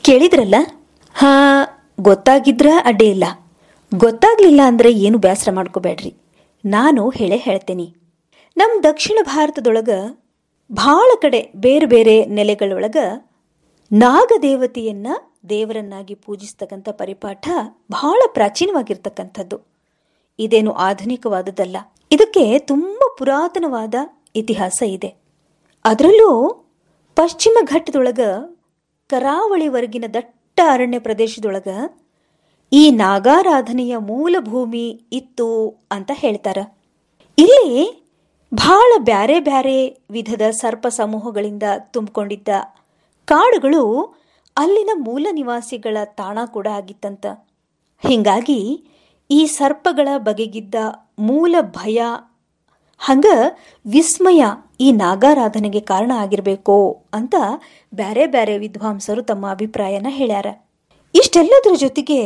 ಕೇಳಿದ್ರಲ್ಲ ಹಾ ಗೊತ್ತಾಗಿದ್ರ ಅಡ್ಡಿ ಇಲ್ಲ ಗೊತ್ತಾಗ್ಲಿಲ್ಲ ಅಂದ್ರೆ ಏನು ಬೇಸರ ಮಾಡ್ಕೋಬೇಡ್ರಿ ನಾನು ಹೇಳೇ ಹೇಳ್ತೇನೆ ನಮ್ಮ ದಕ್ಷಿಣ ಭಾರತದೊಳಗ ಭಾಳ ಕಡೆ ಬೇರೆ ಬೇರೆ ನೆಲೆಗಳೊಳಗ ನಾಗದೇವತೆಯನ್ನ ದೇವರನ್ನಾಗಿ ಪೂಜಿಸ್ತಕ್ಕಂಥ ಪರಿಪಾಠ ಬಹಳ ಪ್ರಾಚೀನವಾಗಿರ್ತಕ್ಕಂಥದ್ದು ಇದೇನು ಆಧುನಿಕವಾದದ್ದಲ್ಲ ಇದಕ್ಕೆ ತುಂಬ ಪುರಾತನವಾದ ಇತಿಹಾಸ ಇದೆ ಅದರಲ್ಲೂ ಪಶ್ಚಿಮ ಘಟ್ಟದೊಳಗ ಕರಾವಳಿವರೆಗಿನ ದಟ್ಟ ಅರಣ್ಯ ಪ್ರದೇಶದೊಳಗ ಈ ನಾಗಾರಾಧನೆಯ ಮೂಲ ಭೂಮಿ ಇತ್ತು ಅಂತ ಹೇಳ್ತಾರ ಇಲ್ಲಿ ಬಹಳ ಬ್ಯಾರೆ ಬ್ಯಾರೆ ವಿಧದ ಸರ್ಪ ಸಮೂಹಗಳಿಂದ ತುಂಬಿಕೊಂಡಿದ್ದ ಕಾಡುಗಳು ಅಲ್ಲಿನ ಮೂಲ ನಿವಾಸಿಗಳ ತಾಣ ಕೂಡ ಆಗಿತ್ತಂತ ಹೀಗಾಗಿ ಈ ಸರ್ಪಗಳ ಬಗೆಗಿದ್ದ ಮೂಲ ಭಯ ಹಂಗ ವಿಸ್ಮಯ ಈ ನಾಗಾರಾಧನೆಗೆ ಕಾರಣ ಆಗಿರಬೇಕು ಅಂತ ಬ್ಯಾರೆ ಬ್ಯಾರೆ ವಿದ್ವಾಂಸರು ತಮ್ಮ ಅಭಿಪ್ರಾಯನ ಹೇಳ್ಯಾರ ಇಷ್ಟೆಲ್ಲದರ ಜೊತೆಗೆ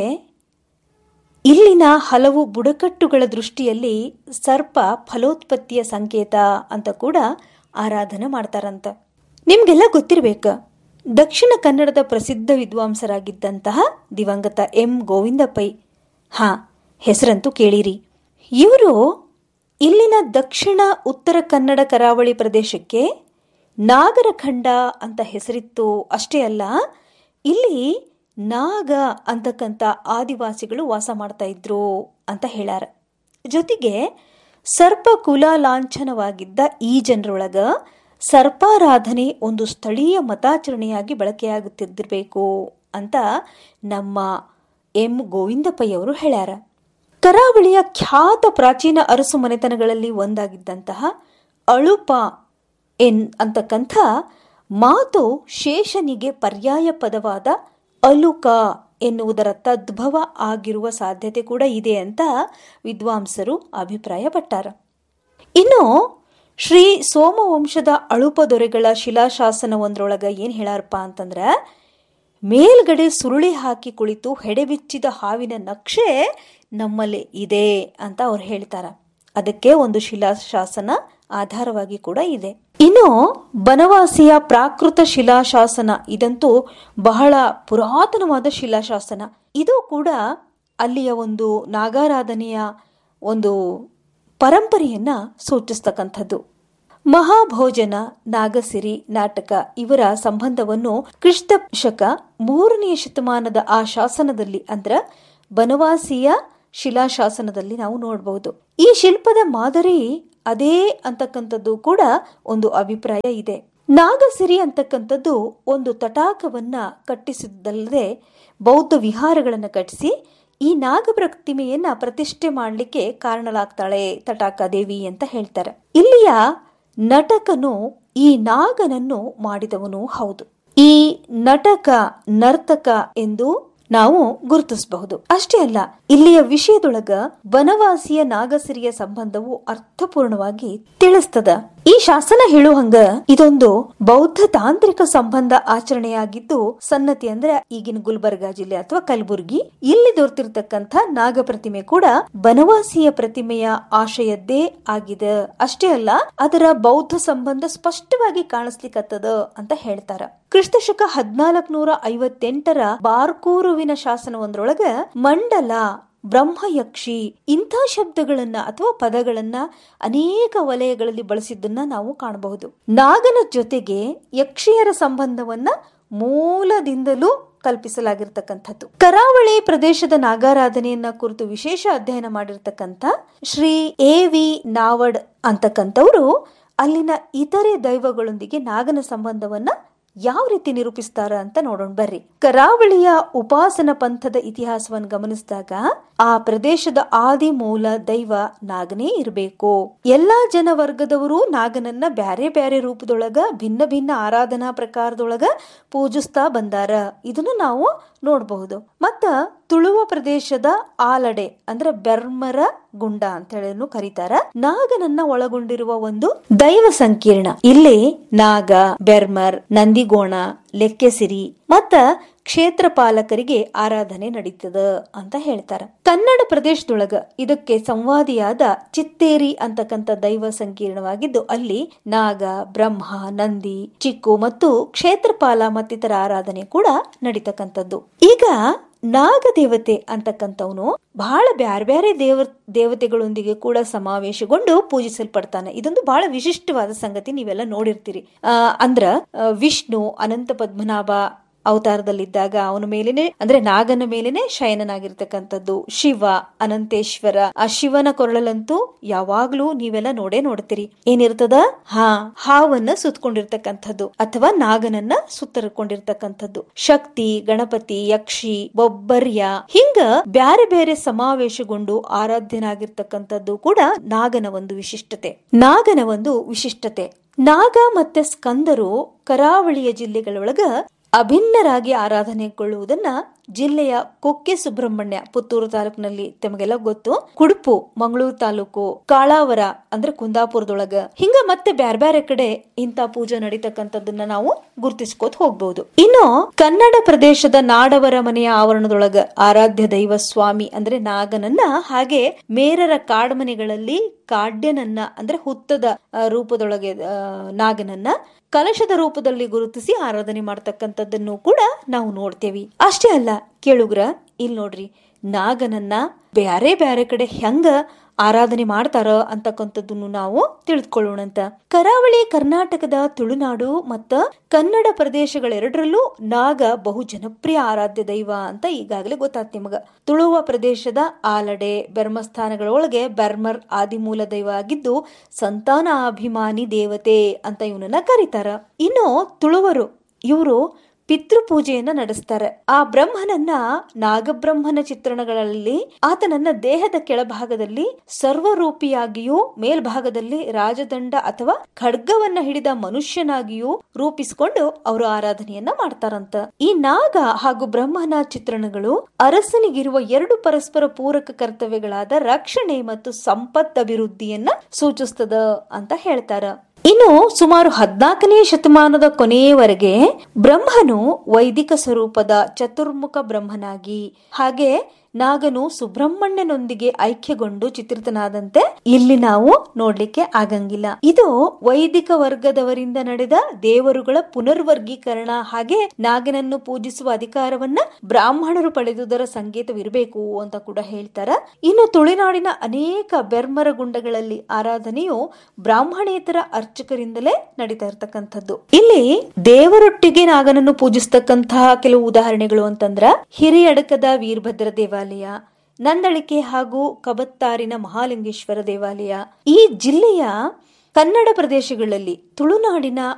ಇಲ್ಲಿನ ಹಲವು ಬುಡಕಟ್ಟುಗಳ ದೃಷ್ಟಿಯಲ್ಲಿ ಸರ್ಪ ಫಲೋತ್ಪತ್ತಿಯ ಸಂಕೇತ ಅಂತ ಕೂಡ ಆರಾಧನೆ ಮಾಡ್ತಾರಂತ ನಿಮ್ಗೆಲ್ಲ ಗೊತ್ತಿರಬೇಕ ದಕ್ಷಿಣ ಕನ್ನಡದ ಪ್ರಸಿದ್ಧ ವಿದ್ವಾಂಸರಾಗಿದ್ದಂತಹ ದಿವಂಗತ ಎಂ ಗೋವಿಂದ ಪೈ ಹಾ ಹೆಸರಂತೂ ಕೇಳಿರಿ ಇವರು ಇಲ್ಲಿನ ದಕ್ಷಿಣ ಉತ್ತರ ಕನ್ನಡ ಕರಾವಳಿ ಪ್ರದೇಶಕ್ಕೆ ನಾಗರಖಂಡ ಅಂತ ಹೆಸರಿತ್ತು ಅಷ್ಟೇ ಅಲ್ಲ ಇಲ್ಲಿ ನಾಗ ಅಂತಕ್ಕಂಥ ಆದಿವಾಸಿಗಳು ವಾಸ ಮಾಡ್ತಾ ಇದ್ರು ಅಂತ ಹೇಳ್ಯಾರ ಜೊತೆಗೆ ಸರ್ಪ ಕುಲ ಲಾಂಛನವಾಗಿದ್ದ ಈ ಜನರೊಳಗ ಸರ್ಪಾರಾಧನೆ ಒಂದು ಸ್ಥಳೀಯ ಮತಾಚರಣೆಯಾಗಿ ಬಳಕೆಯಾಗುತ್ತಿದ್ದಿರಬೇಕು ಅಂತ ನಮ್ಮ ಎಂ ಗೋವಿಂದಪ್ಪಯ್ಯವರು ಹೇಳ್ಯಾರ ಕರಾವಳಿಯ ಖ್ಯಾತ ಪ್ರಾಚೀನ ಅರಸು ಮನೆತನಗಳಲ್ಲಿ ಒಂದಾಗಿದ್ದಂತಹ ಅಳುಪ ಎನ್ ಅಂತಕ್ಕಂಥ ಮಾತು ಶೇಷನಿಗೆ ಪರ್ಯಾಯ ಪದವಾದ ಅಲುಕ ಎನ್ನುವುದರ ತದ್ಭವ ಆಗಿರುವ ಸಾಧ್ಯತೆ ಕೂಡ ಇದೆ ಅಂತ ವಿದ್ವಾಂಸರು ಅಭಿಪ್ರಾಯಪಟ್ಟಾರ ಇನ್ನು ಶ್ರೀ ಸೋಮವಂಶದ ಅಳುಪ ದೊರೆಗಳ ಶಿಲಾಶಾಸನವೊಂದ್ರೊಳಗ ಏನ್ ಹೇಳಾರಪ್ಪ ಅಂತಂದ್ರ ಮೇಲ್ಗಡೆ ಸುರುಳಿ ಹಾಕಿ ಕುಳಿತು ಹೆಡೆಬಿಚ್ಚಿದ ಹಾವಿನ ನಕ್ಷೆ ನಮ್ಮಲ್ಲಿ ಇದೆ ಅಂತ ಅವ್ರು ಹೇಳ್ತಾರ ಅದಕ್ಕೆ ಒಂದು ಶಿಲಾಶಾಸನ ಆಧಾರವಾಗಿ ಕೂಡ ಇದೆ ಇನ್ನು ಬನವಾಸಿಯ ಪ್ರಾಕೃತ ಶಿಲಾಶಾಸನ ಇದಂತೂ ಬಹಳ ಪುರಾತನವಾದ ಶಿಲಾಶಾಸನ ಇದು ಕೂಡ ಅಲ್ಲಿಯ ಒಂದು ನಾಗಾರಾಧನೆಯ ಒಂದು ಪರಂಪರೆಯನ್ನ ಸೂಚಿಸ್ತಕ್ಕಂಥದ್ದು ಮಹಾಭೋಜನ ನಾಗಸಿರಿ ನಾಟಕ ಇವರ ಸಂಬಂಧವನ್ನು ಕ್ರಿಸ್ತ ಶಕ ಮೂರನೆಯ ಶತಮಾನದ ಆ ಶಾಸನದಲ್ಲಿ ಅಂದ್ರ ಬನವಾಸಿಯ ಶಿಲಾಶಾಸನದಲ್ಲಿ ನಾವು ನೋಡಬಹುದು ಈ ಶಿಲ್ಪದ ಮಾದರಿ ಅದೇ ಅಂತಕ್ಕಂಥದ್ದು ಕೂಡ ಒಂದು ಅಭಿಪ್ರಾಯ ಇದೆ ನಾಗಸಿರಿ ಅಂತಕ್ಕಂಥದ್ದು ಒಂದು ತಟಾಕವನ್ನ ಕಟ್ಟಿಸಿದ್ದಲ್ಲದೆ ಬೌದ್ಧ ವಿಹಾರಗಳನ್ನು ಕಟ್ಟಿಸಿ ಈ ನಾಗ ಪ್ರತಿಮೆಯನ್ನ ಪ್ರತಿಷ್ಠೆ ಮಾಡಲಿಕ್ಕೆ ಕಾರಣಲಾಗ್ತಾಳೆ ತಟಾಕ ದೇವಿ ಅಂತ ಹೇಳ್ತಾರೆ ಇಲ್ಲಿಯ ನಟಕನು ಈ ನಾಗನನ್ನು ಮಾಡಿದವನು ಹೌದು ಈ ನಟಕ ನರ್ತಕ ಎಂದು ನಾವು ಗುರುತಿಸಬಹುದು ಅಷ್ಟೇ ಅಲ್ಲ ಇಲ್ಲಿಯ ವಿಷಯದೊಳಗ ಬನವಾಸಿಯ ನಾಗಸಿರಿಯ ಸಂಬಂಧವು ಅರ್ಥಪೂರ್ಣವಾಗಿ ತಿಳಿಸ್ತದ ಈ ಶಾಸನ ಹೇಳುವಂಗ ಇದೊಂದು ಬೌದ್ಧ ತಾಂತ್ರಿಕ ಸಂಬಂಧ ಆಚರಣೆಯಾಗಿದ್ದು ಸನ್ನತಿ ಅಂದ್ರೆ ಈಗಿನ ಗುಲ್ಬರ್ಗಾ ಜಿಲ್ಲೆ ಅಥವಾ ಕಲಬುರ್ಗಿ ಇಲ್ಲಿ ದೊರೆತಿರ್ತಕ್ಕಂಥ ನಾಗ ಪ್ರತಿಮೆ ಕೂಡ ಬನವಾಸಿಯ ಪ್ರತಿಮೆಯ ಆಶಯದ್ದೇ ಆಗಿದೆ ಅಷ್ಟೇ ಅಲ್ಲ ಅದರ ಬೌದ್ಧ ಸಂಬಂಧ ಸ್ಪಷ್ಟವಾಗಿ ಕಾಣಿಸ್ಲಿಕ್ಕತ್ತದ ಅಂತ ಹೇಳ್ತಾರ ಕ್ರಿಸ್ತಶಕ ಹದಿನಾಲ್ಕನೂರ ಐವತ್ತೆಂಟರ ಬಾರ್ಕೂರುವಿನ ಶಾಸನವೊಂದ್ರೊಳಗ ಮಂಡಲ ಬ್ರಹ್ಮಯಕ್ಷಿ ಇಂಥ ಶಬ್ದಗಳನ್ನ ಅಥವಾ ಪದಗಳನ್ನ ಅನೇಕ ವಲಯಗಳಲ್ಲಿ ಬಳಸಿದ್ದನ್ನ ನಾವು ಕಾಣಬಹುದು ನಾಗನ ಜೊತೆಗೆ ಯಕ್ಷಿಯರ ಸಂಬಂಧವನ್ನ ಮೂಲದಿಂದಲೂ ಕಲ್ಪಿಸಲಾಗಿರ್ತಕ್ಕಂಥದ್ದು ಕರಾವಳಿ ಪ್ರದೇಶದ ನಾಗಾರಾಧನೆಯನ್ನ ಕುರಿತು ವಿಶೇಷ ಅಧ್ಯಯನ ಮಾಡಿರ್ತಕ್ಕಂಥ ಶ್ರೀ ಎ ವಿ ನಾವಡ್ ಅಂತಕ್ಕಂಥವ್ರು ಅಲ್ಲಿನ ಇತರೆ ದೈವಗಳೊಂದಿಗೆ ನಾಗನ ಸಂಬಂಧವನ್ನ ಯಾವ ರೀತಿ ನಿರೂಪಿಸ್ತಾರ ಅಂತ ನೋಡೋಣ ಬರ್ರಿ ಕರಾವಳಿಯ ಉಪಾಸನ ಪಂಥದ ಇತಿಹಾಸವನ್ನು ಗಮನಿಸಿದಾಗ ಆ ಪ್ರದೇಶದ ಆದಿ ಮೂಲ ದೈವ ನಾಗನೇ ಇರಬೇಕು ಎಲ್ಲಾ ಜನ ವರ್ಗದವರು ನಾಗನನ್ನ ಬ್ಯಾರೆ ಬ್ಯಾರೆ ರೂಪದೊಳಗ ಭಿನ್ನ ಭಿನ್ನ ಆರಾಧನಾ ಪ್ರಕಾರದೊಳಗ ಪೂಜಿಸ್ತಾ ಬಂದಾರ ಇದನ್ನು ನಾವು ನೋಡಬಹುದು ಮತ್ತ ತುಳುವ ಪ್ರದೇಶದ ಆಲಡೆ ಅಂದ್ರೆ ಬೆರ್ಮರ ಗುಂಡ ಅಂತ ಹೇಳಿ ಕರೀತಾರ ನಾಗನನ್ನ ಒಳಗೊಂಡಿರುವ ಒಂದು ದೈವ ಸಂಕೀರ್ಣ ಇಲ್ಲಿ ನಾಗ ಬೆರ್ಮರ್ ನಂದಿಗೋಣ ಲೆಕ್ಕೆಸಿರಿ ಮತ್ತ ಕ್ಷೇತ್ರ ಪಾಲಕರಿಗೆ ಆರಾಧನೆ ನಡೀತದ ಅಂತ ಹೇಳ್ತಾರ ಕನ್ನಡ ಪ್ರದೇಶದೊಳಗ ಇದಕ್ಕೆ ಸಂವಾದಿಯಾದ ಚಿತ್ತೇರಿ ಅಂತಕ್ಕಂಥ ದೈವ ಸಂಕೀರ್ಣವಾಗಿದ್ದು ಅಲ್ಲಿ ನಾಗ ಬ್ರಹ್ಮ ನಂದಿ ಚಿಕ್ಕು ಮತ್ತು ಕ್ಷೇತ್ರಪಾಲ ಮತ್ತಿತರ ಆರಾಧನೆ ಕೂಡ ನಡೀತಕ್ಕಂಥದ್ದು ಈಗ ನಾಗದೇವತೆ ಅಂತಕ್ಕಂಥವನು ಬಹಳ ಬ್ಯಾರೆ ಬ್ಯಾರೆ ದೇವ ದೇವತೆಗಳೊಂದಿಗೆ ಕೂಡ ಸಮಾವೇಶಗೊಂಡು ಪೂಜಿಸಲ್ಪಡ್ತಾನೆ ಇದೊಂದು ಬಹಳ ವಿಶಿಷ್ಟವಾದ ಸಂಗತಿ ನೀವೆಲ್ಲ ನೋಡಿರ್ತೀರಿ ಆ ಅಂದ್ರ ಆ, ವಿಷ್ಣು ಅನಂತ ಪದ್ಮನಾಭ ಅವತಾರದಲ್ಲಿದ್ದಾಗ ಅವನ ಮೇಲೇನೆ ಅಂದ್ರೆ ನಾಗನ ಮೇಲೇನೆ ಶಯನನಾಗಿರ್ತಕ್ಕಂಥದ್ದು ಶಿವ ಅನಂತೇಶ್ವರ ಆ ಶಿವನ ಕೊರಳಲ್ಲಂತೂ ಯಾವಾಗ್ಲೂ ನೀವೆಲ್ಲ ನೋಡೇ ನೋಡ್ತೀರಿ ಏನಿರ್ತದ ಹಾ ಹಾವನ್ನ ಸುತ್ತಕೊಂಡಿರ್ತಕ್ಕಂಥದ್ದು ಅಥವಾ ನಾಗನನ್ನ ಸುತ್ತರ್ಕೊಂಡಿರ್ತಕ್ಕಂಥದ್ದು ಶಕ್ತಿ ಗಣಪತಿ ಯಕ್ಷಿ ಬೊಬ್ಬರ್ಯ ಹಿಂಗ ಬ್ಯಾರೆ ಬೇರೆ ಸಮಾವೇಶಗೊಂಡು ಆರಾಧ್ಯನಾಗಿರ್ತಕ್ಕಂಥದ್ದು ಕೂಡ ನಾಗನ ಒಂದು ವಿಶಿಷ್ಟತೆ ನಾಗನ ಒಂದು ವಿಶಿಷ್ಟತೆ ನಾಗ ಮತ್ತೆ ಸ್ಕಂದರು ಕರಾವಳಿಯ ಜಿಲ್ಲೆಗಳೊಳಗ ಅಭಿನ್ನರಾಗಿ ಆರಾಧನೆಗೊಳ್ಳುವುದನ್ನ ಜಿಲ್ಲೆಯ ಕೊಕ್ಕೆ ಸುಬ್ರಹ್ಮಣ್ಯ ಪುತ್ತೂರು ತಾಲೂಕಿನಲ್ಲಿ ತಮಗೆಲ್ಲ ಗೊತ್ತು ಕುಡುಪು ಮಂಗಳೂರು ತಾಲೂಕು ಕಾಳಾವರ ಅಂದ್ರೆ ಕುಂದಾಪುರದೊಳಗ ಹಿಂಗ ಮತ್ತೆ ಬ್ಯಾರೆ ಬ್ಯಾರೆ ಕಡೆ ಇಂತ ಪೂಜೆ ನಡೀತಕ್ಕಂಥದ್ದನ್ನ ನಾವು ಗುರ್ತಿಸ್ಕೋತ ಹೋಗ್ಬಹುದು ಇನ್ನು ಕನ್ನಡ ಪ್ರದೇಶದ ನಾಡವರ ಮನೆಯ ಆವರಣದೊಳಗ ಆರಾಧ್ಯ ದೈವ ಸ್ವಾಮಿ ಅಂದ್ರೆ ನಾಗನನ್ನ ಹಾಗೆ ಮೇರರ ಕಾಡ್ಮನೆಗಳಲ್ಲಿ ಕಾಡ್ಯನನ್ನ ಅಂದ್ರೆ ಹುತ್ತದ ಆ, ರೂಪದೊಳಗೆ ಆ, ನಾಗನನ್ನ ಕಲಶದ ರೂಪದಲ್ಲಿ ಗುರುತಿಸಿ ಆರಾಧನೆ ಮಾಡ್ತಕ್ಕಂಥದ್ದನ್ನು ಕೂಡ ನಾವು ನೋಡ್ತೇವಿ ಅಷ್ಟೇ ಅಲ್ಲ ಕೇಳುಗ್ರ ಇಲ್ಲಿ ನೋಡ್ರಿ ನಾಗನನ್ನ ಬ್ಯಾರೆ ಬ್ಯಾರೆ ಕಡೆ ಹೆಂಗ ಆರಾಧನೆ ಮಾಡ್ತಾರ ಅಂತಕ್ಕಂಥದ್ದನ್ನು ನಾವು ತಿಳಿದುಕೊಳ್ಳೋಣಂತ ಕರಾವಳಿ ಕರ್ನಾಟಕದ ತುಳುನಾಡು ಮತ್ತ ಕನ್ನಡ ಪ್ರದೇಶಗಳೆರಡರಲ್ಲೂ ನಾಗ ಬಹು ಜನಪ್ರಿಯ ಆರಾಧ್ಯ ದೈವ ಅಂತ ಈಗಾಗಲೇ ಗೊತ್ತಾತ್ ನಿಮಗ ತುಳುವ ಪ್ರದೇಶದ ಆಲಡೆ ಬೆರ್ಮಸ್ಥಾನಗಳೊಳಗೆ ಬೆರ್ಮರ್ ಆದಿಮೂಲ ದೈವ ಆಗಿದ್ದು ಸಂತಾನಾಭಿಮಾನಿ ದೇವತೆ ಅಂತ ಇವನನ್ನ ಕರೀತಾರ ಇನ್ನು ತುಳುವರು ಇವರು ಪಿತೃಪೂಜೆಯನ್ನ ನಡೆಸ್ತಾರೆ ಆ ಬ್ರಹ್ಮನನ್ನ ನಾಗಬ್ರಹ್ಮನ ಚಿತ್ರಣಗಳಲ್ಲಿ ಆತನನ್ನ ದೇಹದ ಕೆಳಭಾಗದಲ್ಲಿ ಸರ್ವರೂಪಿಯಾಗಿಯೂ ಮೇಲ್ಭಾಗದಲ್ಲಿ ರಾಜದಂಡ ಅಥವಾ ಖಡ್ಗವನ್ನ ಹಿಡಿದ ಮನುಷ್ಯನಾಗಿಯೂ ರೂಪಿಸಿಕೊಂಡು ಅವರು ಆರಾಧನೆಯನ್ನ ಮಾಡ್ತಾರಂತ ಈ ನಾಗ ಹಾಗೂ ಬ್ರಹ್ಮನ ಚಿತ್ರಣಗಳು ಅರಸನಿಗಿರುವ ಎರಡು ಪರಸ್ಪರ ಪೂರಕ ಕರ್ತವ್ಯಗಳಾದ ರಕ್ಷಣೆ ಮತ್ತು ಸಂಪತ್ ಅಭಿವೃದ್ಧಿಯನ್ನ ಸೂಚಿಸ್ತದ ಅಂತ ಹೇಳ್ತಾರ ಇನ್ನು ಸುಮಾರು ಹದ್ನಾಲ್ಕನೇ ಶತಮಾನದ ಕೊನೆಯವರೆಗೆ ಬ್ರಹ್ಮನು ವೈದಿಕ ಸ್ವರೂಪದ ಚತುರ್ಮುಖ ಬ್ರಹ್ಮನಾಗಿ ಹಾಗೆ ನಾಗನು ಸುಬ್ರಹ್ಮಣ್ಯನೊಂದಿಗೆ ಐಕ್ಯಗೊಂಡು ಚಿತ್ರಿತನಾದಂತೆ ಇಲ್ಲಿ ನಾವು ನೋಡ್ಲಿಕ್ಕೆ ಆಗಂಗಿಲ್ಲ ಇದು ವೈದಿಕ ವರ್ಗದವರಿಂದ ನಡೆದ ದೇವರುಗಳ ಪುನರ್ವರ್ಗೀಕರಣ ಹಾಗೆ ನಾಗನನ್ನು ಪೂಜಿಸುವ ಅಧಿಕಾರವನ್ನ ಬ್ರಾಹ್ಮಣರು ಪಡೆದುದರ ಸಂಕೇತವಿರಬೇಕು ಅಂತ ಕೂಡ ಹೇಳ್ತಾರ ಇನ್ನು ತುಳುನಾಡಿನ ಅನೇಕ ಬೆರ್ಮರ ಗುಂಡಗಳಲ್ಲಿ ಆರಾಧನೆಯು ಬ್ರಾಹ್ಮಣೇತರ ಅರ್ಚಕರಿಂದಲೇ ನಡೀತಾ ಇರ್ತಕ್ಕಂಥದ್ದು ಇಲ್ಲಿ ದೇವರೊಟ್ಟಿಗೆ ನಾಗನನ್ನು ಪೂಜಿಸ್ತಕ್ಕಂತಹ ಕೆಲವು ಉದಾಹರಣೆಗಳು ಅಂತಂದ್ರ ಹಿರಿಯಡಕದ ವೀರಭದ್ರ ದೇವಾಲಯ ನಂದಳಿಕೆ ಹಾಗೂ ಕಬತ್ತಾರಿನ ಮಹಾಲಿಂಗೇಶ್ವರ ದೇವಾಲಯ ಈ ಜಿಲ್ಲೆಯ ಕನ್ನಡ ಪ್ರದೇಶಗಳಲ್ಲಿ ತುಳುನಾಡಿನ